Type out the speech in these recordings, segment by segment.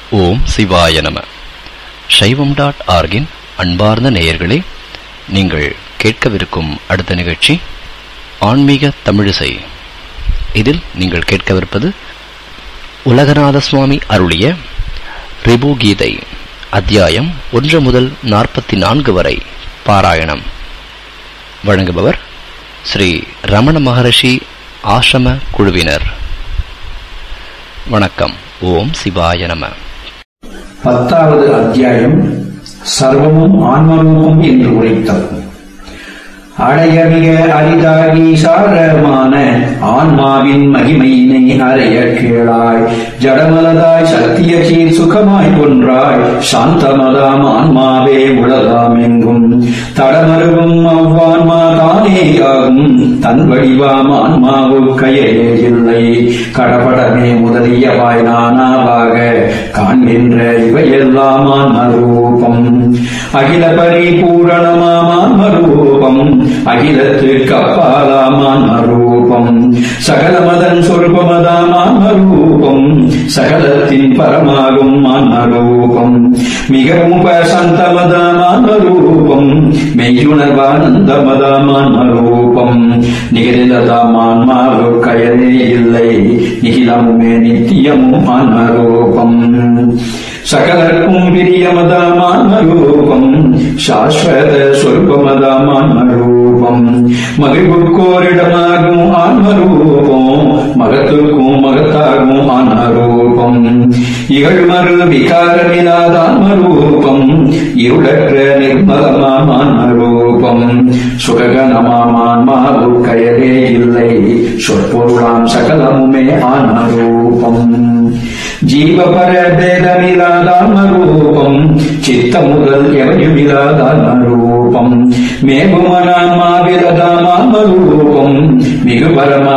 ஓம் சிவாய நம சைவம் டாட் ஆர்கின் அன்பார்ந்த நேயர்களே நீங்கள் கேட்கவிருக்கும் அடுத்த நிகழ்ச்சி ஆன்மீக தமிழிசை இதில் நீங்கள் கேட்கவிருப்பது உலகநாத சுவாமி அருளிய ரிபு கீதை அத்தியாயம் ஒன்று முதல் நாற்பத்தி நான்கு வரை பாராயணம் வழங்குபவர் ஸ்ரீ ரமண மகரிஷி ஆசிரம குழுவினர் வணக்கம் ஓம் சிவாய நம பத்தாவது அத்தியாயம் சர்வமும் ஆன்மரூபம் என்று உரைத்தல் அடைய மிக அரிதாகி சாரமான ஆன்மாவின் மகிமையினை அறைய கேளாய் ஜடமலதாய் சத்திய சீர் சுகமாய் ஒன்றாய் சாந்தமதாம் ஆன்மாவே உலகாம் எங்கும் தடமருவும் அவ்வான்மா தானேயாகும் தன் வடிவாம் ஆன்மாவு கையிலே இல்லை கடபடமே முதலியவாய் நானாவாக காண்கின்ற இவையெல்லாம் ஆன்மரூபம் அகில பரிபூரணமாம் ஆன்மரூபம் அகிலத்துக்கு அப்பாலாம் ஆன்மரூபம் சகலமதன் சொல்பமதாம் ஆன்மரூபம் சகலத்தின் பரமாகும் ஆன்மரூபம் மிகவும் பசந்தமதாம் ஆன்மரூபம் மெய்யுணர்வானந்தமதாம் ஆன்மரூபம் நிகழ்ந்ததாம் ஆன்மாவு கயலே இல்லை நிகிலமுமே நித்தியமும் ஆன்மரூபம் சகலர்க்கும் பிரியமதாமான்மரூபம் சாஸ்வத சொல்பமதாமான்மரூபம் மகிழ்வுக்கோரிடமாகும் ஆன்மரூபம் மகத்துக்கும் மகத்தாகும் ஆன்மரூபம் இகழ்மறு விகாரமில்லாத ஆன்மரூபம் இருளற்ற நிர்மலமாம் ஆன்மரூபம் சுககனமாம் ஆன்மாவு கயலே இல்லை சொற்பொருளாம் சகலமுமே ஆன்மரூபம் ஜீவபர பேதமில்லாதான்மரூபம் சித்த முதல் எவையுமில்லாதான்மரூபம் மேகுமனான்மாவிரதாமான்மரூபம் மிகு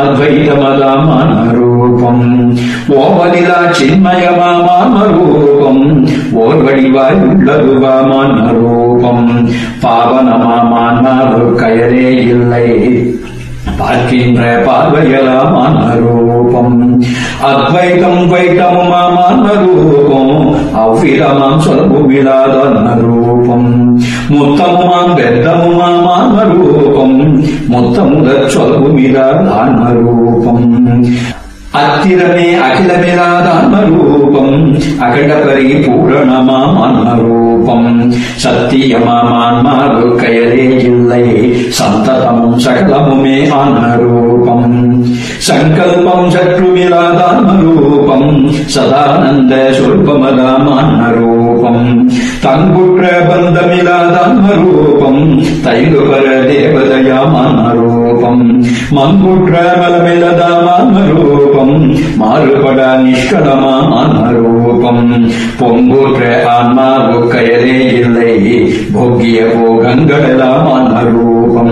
பரமாத்வைதமதாமான்மரூபம் ஓவலிலா சின்மயமாமான்மரூபம் ஓர் வடிவாய் உள்ளதுவாமான்மரூபம் பாவனமாமான்மாவு கயலே இல்லை பார்க்கின்ற பார்வையலாம் ஆன்மரூபம் அத்வைதம் வைத்தமுமாம் ஆன்மரூபம் அவ்விதமாம் சொல்லமுமில்லாத ஆன்மரூபம் முத்தமுமாம் பெத்தமுமாம் ஆன்மரூபம் முத்தமுதற் சொல்லமுமில்லாத ஆன்மரூபம் அத்திரமே அகிலமில்லாத ஆன்மரூபம் அகண்டபரி பூரணமாம் ஆன்மரூபம் சத்தியமாம் ஆன்மாவு கயலே இல்லை சந்ததமும் சகலமுமே ஆன்மரூபம் சங்கல்பம் சற்றுமில்லாத ஆன்மரூபம் சதானந்த சொல்பமதாம் ஆன்மரூபம் தங்குற்ற பந்தமில்லாத ஆன்மரூபம் தைலுபர தேவதையாம் ஆன்மரூபம் மங்குற்ற மலமில்லதாம் ஆன்மரூபம் மாறுபட நிஷ்கலமாம் ஆன்மரூபம் பொங்குற்ற ஆன்மாவு கயலே இல்லை போக்கிய போகங்களெல்லாம் ஆன்மரூபம்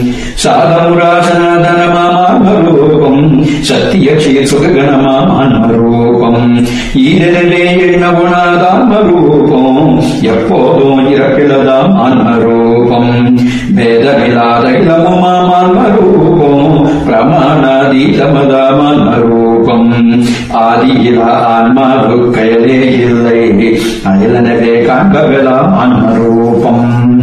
சாதமுராசனாதனமாம் ஆன்மரூபம் சத்திய சீர் சுககணமாம் ஆன்மரூபம் ஈரனிலே எண்ண உணாதான்மரூபம் எப்போதும் இறப்பிலதாம் ஆன்மரூபம் வேதமில்லாத இளமுமாம் ஆன்மரூபம் பிரமாணாதீதமதாம் ஆன்மரூபம் ஆதியிலா ஆன்மாவு கயலே இல்லை அயலனவே காண்பவெல்லாம் ஆன்மரூபம்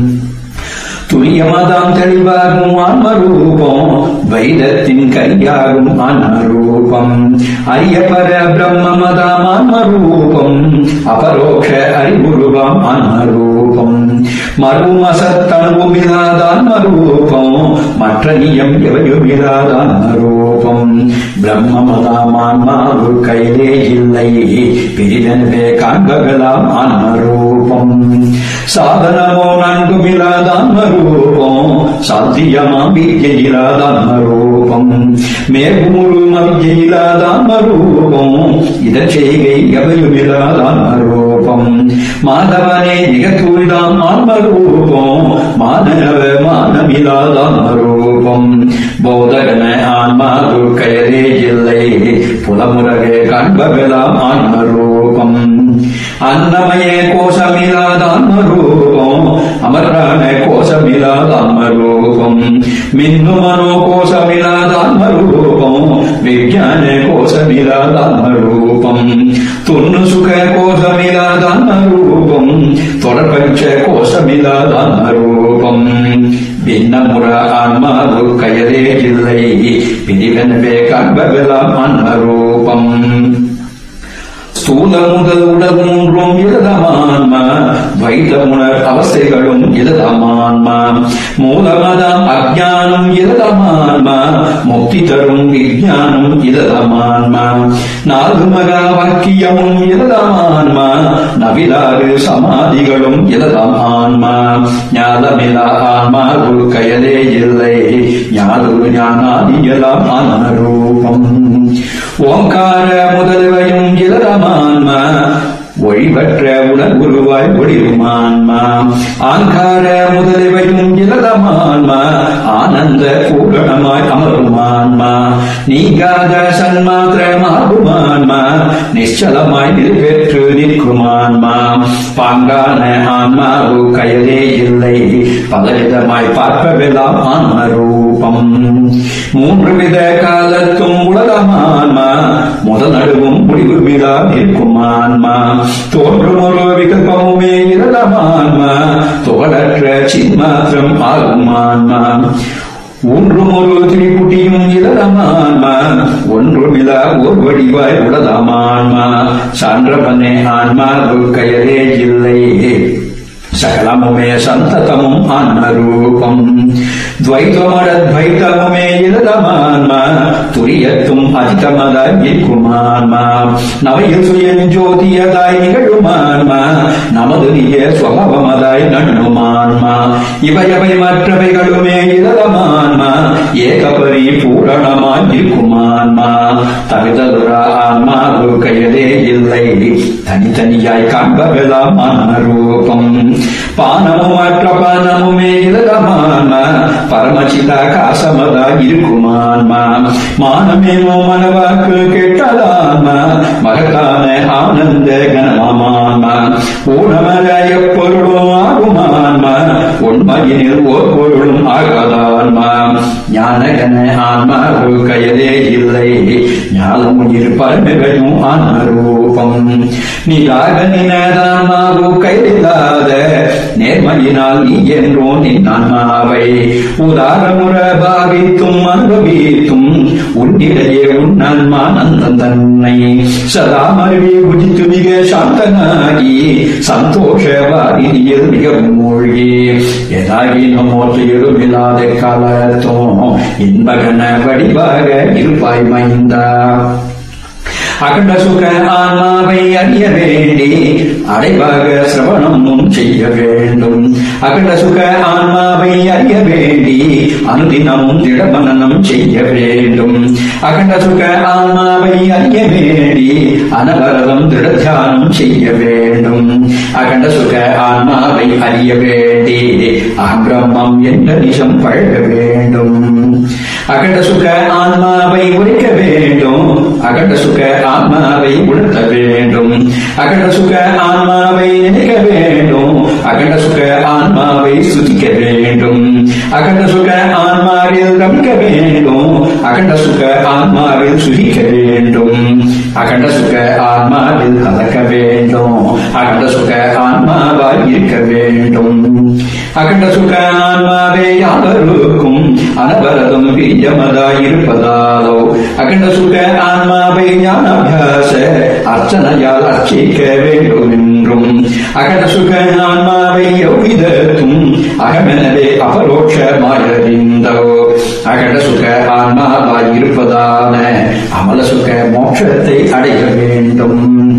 துரியமதாம் தெளிவாகும் ஆன்மரூபம் வைதத்தின் கையாகும் ஆன்மரூபம் அரியபர பிரம்மமதாம் ஆன்மரூபம் அபரோக்ஷ அறிவுருவாம் ஆன்மரூபம் மருமசத்தனுவுமில்லாத ஆன்மரூபம் மற்ற நியம் எவையுமில்லாத ஆன்மரூபம் பிரம்மமதாம் ஆன்மாவு கையிலே இல்லை பிரிதனவே காண்பகலாம் ஆன்மரூபம் சாதனமோ நன்குமில்லாத ஆன்மரூபம் சாத்தியமாம் வீர்க்கையில்லாத ஆன்மரூபம் மேகுமுரு மவியில்லாத ஆன்மரூபம் இத செய்கை எவையுமில்லாத ஆன்மரூபம் மாதவனே மிக தூய்தாம் ஆன்மரூபம் மானவ மானமில்லாத ஆன்மரூபம் போதகன ஆன்மாவு கயரே இல்லை புலமுறவே காண்பவெல்லாம் ஆன்மரூபம் அன்னமய கோஷமில்லாத ஆன்மரூபம் அமரான கோஷமில்லாத ஆன்மரூபம் மின்னு மனோ கோஷமில்லாத ஆன்மரூபம் விஞ்ஞான கோஷமில்லாத ஆன்மரூபம் துண்ணு சுக கோஷமில்லாத எவயுமில்லாதான் ரூபம் பின்னமுற ஆன்மாவு கயலே இல்லை பிரிவெனவே காண்பவெல்லாம் ஆன்மரூபம் ஸ்தூல முதல் உடல் மூன்றும் இடதமான்மா வைத்தமுணர் அவஸ்தைகளும் இடதமான்மா மூலமதம் அஜானம் இடதமான்மா முக்தி தரும் விஜயானம் இடதமான்மா நாலு மகா வாக்கியமும் இடதமான்மா நவிலாறு சமாதிகளும் இடதமான்மா ஞானமிலா ஆன்மா ஒரு கயலே இல்லை ஞானொரு ஞானாதியலாம் ஆனரூபம் ஓங்கார முதல்வையும் இளதமான்மா ஒழிவற்ற உடல் உருவாய் ஒளிருமான்மா ஆங்கார முதலிவையும் இளதமான்மா ஆனந்த பூரணமாய் அமருமான்மா நீங்காத சன்மாத்திரமாகுமான்மா நிச்சலமாய் நிறைவேற்று நிற்குமான்மா பாங்கான ஆன்மாவு கயலே இல்லை பலவிதமாய் பார்ப்பவெல்லாம் ஆன்ம ரூபம் மூன்று வித காலத்தும் உலகமான்மா முதல் நடுவும் முடிவு விழா நிற்குமான்மா தோன்றும் ஒரு விகல்பமுமே இரதமான்மா துகளற்ற சின்மாத்திரம் ஆகுமான்மா ஒன்றும் ஒரு திரிபுட்டியும் இளதமான்மா ஒன்றுமிலா ஒரு வடிவாய் உலகமான்மா சான்றவனே ஆன்மா கயலே இல்லை சகலமுமே சந்ததமும் ஆன்மரூபம் துவைத்தமடத்வைத்தமுமே இலதமான்மா துரியத்தும் அதிகமதாய் நிற்குமான்மா நவையில் சுயன் ஜோதியதாய் நிகழுமான்மா நமது நிய சுவபமதாய் நண்ணுமான்மா இவையவை மற்றவைகளுமே இலதமான்மா ஏகபரி பூரணமாய் நிற்குமான்மா தகுதலுரா ஆன்மா கையலே இல்லை தனித்தனியாய் காண்பவெல்லாம் ஆன்மரூபம் பானமும் மற்ற பானமுமே இலதமான்மா பரமசிதா காசமதா இருக்குமான்மா மானமேனோ மனவாக்கு கெட்டதான்மா மகத்தான ஆனந்த கனமான்மா ஊனமர எப்பொருளும் ஆகுமான்மா உண்மையினில் ஓர் பொருளும் ஆகாதான்மா ஞானகன ஆன்மா கையலே இல்லை ஞானம் உயிர் பரமையும் ஆன்மரூபம் நீராக நினதான்மாவு கையில்லாத நேர்மையினால் நீ என்றோ நின் ஆன்மாவை உதாரமுற பாவித்தும் அனுபவித்தும் உன்னிடையே உன் ஆன்மா நந்தன் தன்னை சதா மருவி புஜித்து மிக சாந்தனாகி சந்தோஷ வாரியில் மிகவும் மூழ்கி எதாகினும் மோற்றையிலும் இல்லாத காலத்தும் இன்பகன வடிவாக இருப்பாய் மைந்தா அகண்ட சுக ஆன்மாவை அறிய வேண்டி அடைவாக சிரவணமும் செய்ய வேண்டும் அகண்ட சுக ஆன்மாவை அறிய வேண்டி அனுதினமும் திடமனனம் செய்ய வேண்டும் அகண்ட சுக ஆன்மாவை அறிய வேண்டி அனவரதம் திடத்தியானம் செய்ய வேண்டும் அகண்ட சுக ஆன்மாவை அறிய வேண்டி அபிரம்மம் என்ற நிஷம் பழக வேண்டும் அகண்ட சுக ஆன்மாவை உரைக்க வேண்டும் அகண்ட சுக ஆன்மாவை உணர்த்த வேண்டும் அகண்ட சுக ஆன்மாவை நினைக்க வேண்டும் அகண்ட சுக ஆன்மாவை சுதிக்க வேண்டும் அகண்ட சுக ஆன்மாவில் ரமிக்க வேண்டும் அகண்ட சுக ஆன்மாவில் சுகிக்க வேண்டும் அகண்ட சுக ஆன்மாவில் கலக்க வேண்டும் அகண்ட சுக ஆன்மாவாய் இருக்க வேண்டும் அகண்ட சுக ஆன்மாவே யாவருக்கும் அனபரதம் பிரியமதாயிருப்பதாலோ அகண்ட சுக ஆன்மாவை ஞானாபியாச அர்ச்சனையால் அர்ச்சிக்க வேண்டும் என்றும் அகண்ட சுக ஆன்மாவை எவ்விதத்தும் அகமெனவே அபரோட்சமாயறிந்தோ அகண்ட சுக ஆன்மாவாய் இருப்பதான அமல சுக மோட்சத்தை அடைய வேண்டும்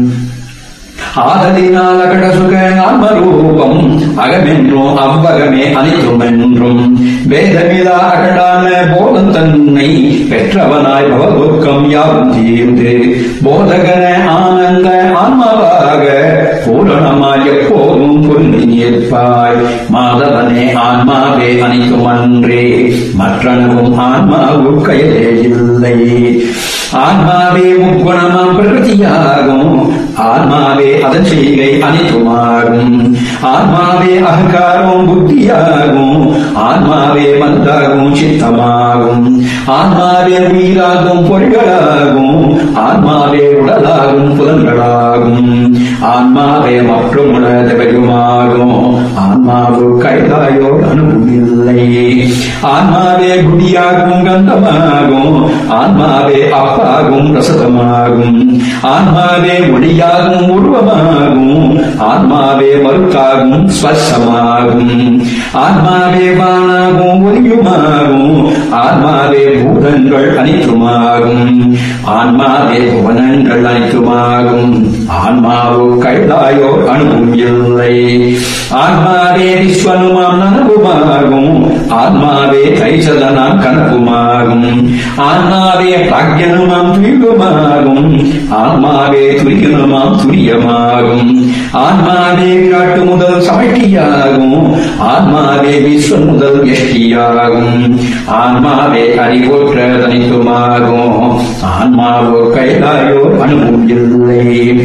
ஆதலினால் அகட சுக ஆன்மரூபம் அகமென்றும் அவ்வகமே அனைத்தும் என்றும் வேதமிலா அகடான போதம் தன்னை பெற்றவனாய் பவதுக்கம் யாவும் தீர்ந்து போதகன ஆனந்த ஆன்மாவாக பூரணமாய் எப்போதும் பொருந்தி நிற்பாய் மாதவனே ஆன்மாவே அனைத்தும் அன்றே மற்றனவும் ஆன்மாவு கையிலே இல்லை ஆன்மாவே முக்குணமாம் பிரகதியாகும் ஆன்மாவே அதன் செய்கை அனைத்துமாகும் ஆன்மாவே அகங்காரம் புத்தியாகும் ஆன்மாவே மனதாகும் சித்தமாகும் ஆன்மாவே உயிராகும் பொருள்களாகும் ஆன்மாவே உடலாகும் புலன்களாகும் ஆன்மாவே மற்றும் உணர்ந்தவையுமாகும் ஆன்மாவு கைதாயோ அனுபவில்லை ஆன்மாவே குடியாகும் கந்தமாகும் ஆன்மாவே அப்பாகும் ரசதமாகும் ஆன்மாவே ஒளியாகும் உருவமாகும் ஆன்மாவே மறுக்காகும் ஸ்வசமாகும் ஆன்மாவே வானாகும் ஒலியுமாகும் ஆன்மாவே பூதங்கள் அனைத்துமாகும் ஆன்மாவே புவனங்கள் அனைத்துமாகும் ஆன்மாவு கைலாயோ அணுவும் இல்லை ஆன்மாவே விஸ்வனுமாம் நனவுமாகும் ஆன்மாவே கைசலனாம் கனவுமாகும் ஆன்மாவே பிராக்யனுமாம் துயுகமாகும் ஆன்மாவே துரியனுமாம் துரியமாகும் ஆன்மாவே காட்டு முதல் சமட்டியாகும் ஆன்மாவே விஸ்வன் முதல் எஷ்டியாகும் ஆன்மாவே அறிவோற்ற தனித்துமாகும் ஆன்மாவோ கைலாயோ அனுபவம் இல்லை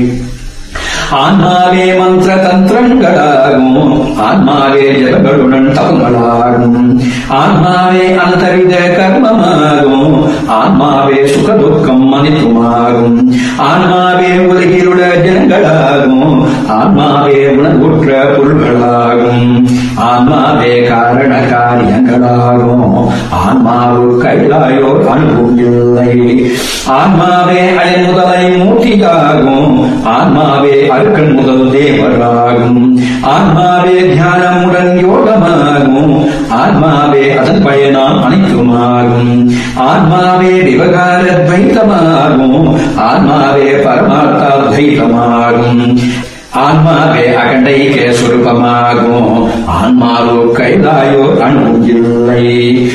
ஆன்மாவே மந்திர தந்திரங்களாகும் ஆன்மாவே ஜபங்களுடன் தவங்களாகும் ஆன்மாவே அந்தரித கர்மமாகும் ஆன்மாவே சுகதுக்கம் அனைத்துமாகும் ஆன்மாவே உலகிலுள்ள ஜனங்களாகும் ஆன்மாவே உணர்வுற்ற பொருள்களாகும் ஆன்மாவே காரண காரியங்களாகும் ஆன்மாவு கைலாயோ அனுபவம் இல்லை ஆன்மாவே அயன் முதலை மூர்த்தியாகும் ஆன்மாவே அருக்கன் முதல் தேவராகும் ஆன்மாவே தியானமுடன் யோகமாகும் ஆன்மாவே அதன் பயனாம் அனைத்துமாகும் ஆன்மாவே விவகார துவைத்தமாகும் ஆன்மாவே பரமார்த்தா துவைத்தமாகும் ஆன்மாவே அகண்டைக்க சுரூபமாகும் ஆன்மாவோ கைலாயோ அணு இல்லை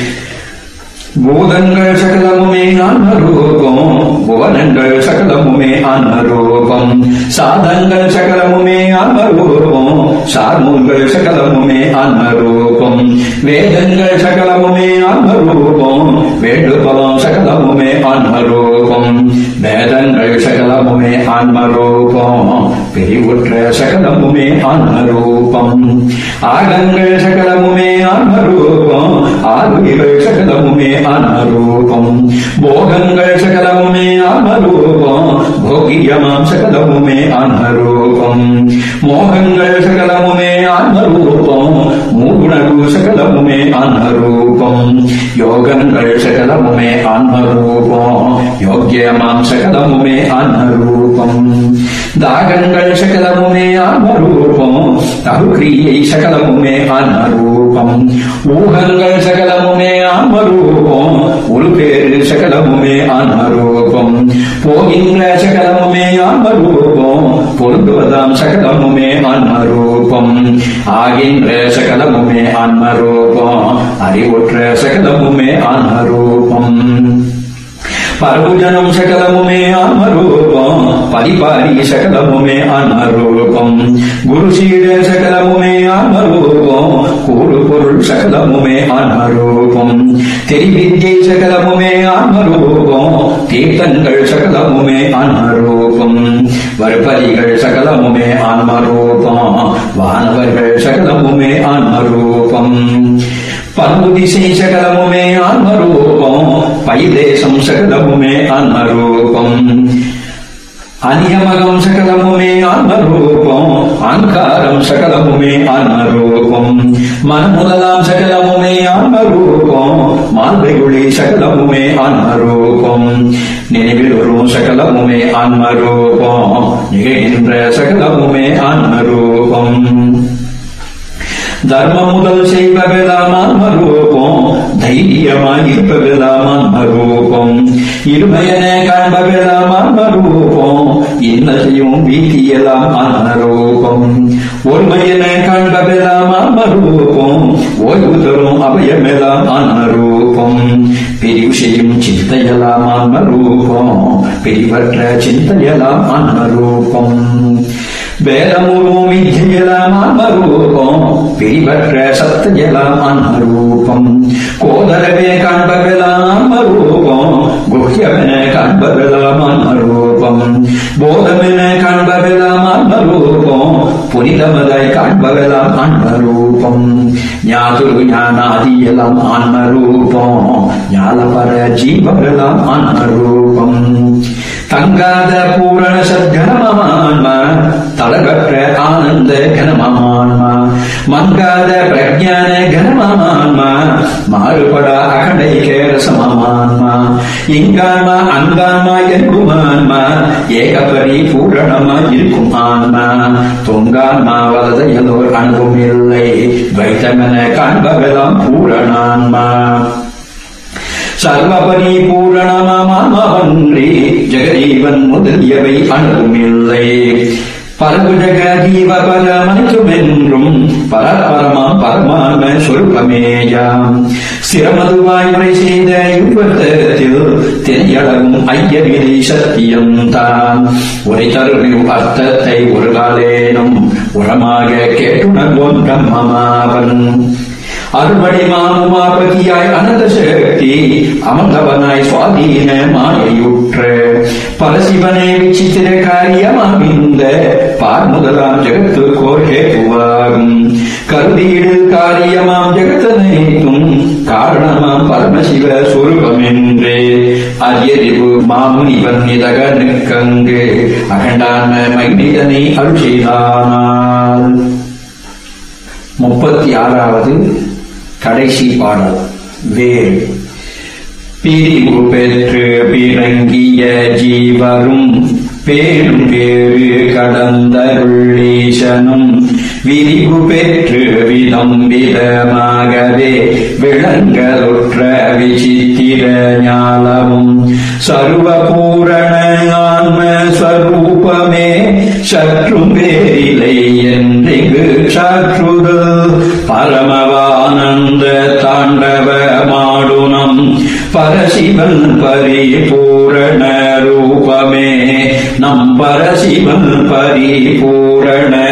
பூதங்கள் சகலமுமே ஆன்மரூபம் புவனங்கள் சகலமுமே ஆன்மரூபம் சாதங்கள் சகலமுமே ஆன்மரூபம் சார்மூல்கள் சகலமுமே ஆன்மரூபம் வேதங்கள் சகலமுமே ஆன்மரூபம் வேண்டுபலம் சகலமுமே ஆன்மரூபம் வேதங்கள் சகலமுமே ஆன்மரூபம் பிரிவுற்ற சகலமுமே ஆன்மரூபம் ஆகங்கள் சகலமுமே ஆன்மரூபம் ஆறுகள் சகலமுமே ஆன்மரூபம் போகங்கள் சகலமுமே ஆன்மரூபம் போகியமாம் சகலமுமே ஆன்மரூபம் மோகங்கள் சகலமுமே ஆன்மரூபம் மூகுணகு சகலமுமே ஆன்மரூபம் யோகங்கள் சகலமுமே ஆன்மரூபம் யோக்கியமாம் சகலமுமே ஆன்மரூபம் தாகங்கள் சகலமுமே ஆன்மரூபம் தகுக்கிரியை சகலமுமே ஆன்மரூபம் ஊகங்கள் சகலமுமே ஆன்மரூபம் ஒரு பேரு சகலமுமே ஆன்மரூபம் போகின்ற சகலமுமே ஆன்மரூபம் பொருந்துவதாம் சகலமுமே ஆன்மரூபம் ஆகின்ற சகலமுமே ஆன்மரூபம் அறிவுற்ற சகலமுமே ஆன்மரூபம் పరభుజనం సకలముమే ఆత్మరూపం పరిపాలి సకలముమే ఆత్మరూపం గురుశీడ సకలముమే ఆత్మరూపం కూడు పొరుள் సకలముమే ఆత్మరూపం தெரிவித்யை சகலமுமே ஆன்மரூபம் தீர்த்தங்கள் சகலமுமே ஆன்மரூபம் வற்பதிகள் சகலமுமே ஆன்மரூபம் வானவர்கள் சகலமுமே ஆன்மரூபம் பருதிசை சகலமுமே ஆன்மரூபம் பைதேசம் சகலமுமே ஆன்மரூபம் அநியமகம் சகலமுமே ஆன்மரூபம் ஆங்காரம் சகலமுமே ஆன்மரூபம் மனமுதலாம் சகலமுமே ஆன்மரூபம் மால்வைகுளி சகலமுமே ஆன்மரூபம் நினைவில் வரும் சகலமுமே ஆன்மரூபம் நிகழ்கின்ற சகலமுமே ஆன்மரூபம் தர்மம் முதல் செய்பவெல்லாம் ஆன்மரூபம் தைரியமாயிருப்பவெல்லாம் ஆன்மரூபம் இருமையன காண்பவெல்லாம் ஆன்மரூபம் இன்னதையும் வீதியெல்லாம் ஆன்மரூபம் ஒருமையன காண்பவெல்லாம் ஆன்மரூபம் ஓய்வு தரும் அபயமெல்லாம் ஆன்மரூபம் பிரிவு செய்யும் சிந்தையெல்லாம் ஆன்மரூபம் பிரிவற்ற சிந்தையெல்லாம் ஆன்மரூபம் வேதமுருவும் வித்தியெல்லாம் ஆன்மரூபம் பிரிவற்ற சத்தஜலாம் ஆன்மரூபம் கோதரவே காண்பவெல்லாம் ஆன்மரூபம் குஹ்யமென காண்பவெல்லாம் ஆன்மரூபம் போதமென காண்பவெல்லாம் ஆன்மரூபம் புனிதமதாய் காண்பவெல்லாம் ஆன்மரூபம் ஞாதுரு ஞானாதியெல்லாம் ஆன்மரூபம் ஞானபர ஜீவரெல்லாம் ஆன்மரூபம் தங்காத பூரண சத்கனமான்மா தளகற்ற ஆனந்த கனமான்மா மங்காத பிரஜான கனமான்மா மாறுபடா அகடை கேரசமான்மா இங்கான்மா அங்கான்மா என்புமான்மா ஏகபரி பூரணமா இருக்கும் ஆன்மா தொங்கான்மா வலதையலோர் அன்பும் இல்லை வைத்தமென காண்பவெல்லாம் பூரணான்மா சர்வபரிபூரணமாமன்றி ஜெகதீவன் முதலியவை அணுகுமில்லை பரவு ஜெக ஜீவ பரமனைத்துமென்றும் பரபரமாம் பரமான சொருபமேயாம் சிரமதுவாய் உரை செய்த யுவத்தத்தில் திரையளவும் ஐயவிதை சத்தியம் தான் உரை தருவின் அர்த்தத்தை ஒரு காலேனும் உரமாக கேட்டுணர்வோம் பிரம்மமாவன் அறுபடி மாமுமாபதியாய் அனந்த சக்தி அமர்ந்தவனாய் சுவாதீன மாயையுற்ற பரசிவனே விசித்திர காரியமாமிந்த பார் முதலாம் ஜெகத்துக்கோர் ஹேதுவாகும் கருதியிடு காரியமாம் ஜெகத்தனைத்தும் காரணமாம் பரமசிவ சொரூபமென்றே அரியறிவு மாமுனிவன் நிதக நிற்கங்கு அகண்டான மைனிதனை அருள் செய்தானால் முப்பத்தி ஆறாவது கடைசி பாடல் வேல் பிரிவு பெற்று பிறங்கிய ஜீவரும் பேரும் வேறு கடந்தருளீசனும் விரிவு பெற்று விதம் விதமாகவே விளங்கலுற்ற விசித்திர ஞானமும் சர்வபூரண ஆன்ம ஸ்வரூபமே சற்றும் வேறில்லை என்றிங்கு சாற்றுதல் பரமவானந்த தாண்டவ மாடுனம் பரசிவன் பரிபூரண ரூபமே நம் பரசிவன் பரிபூரண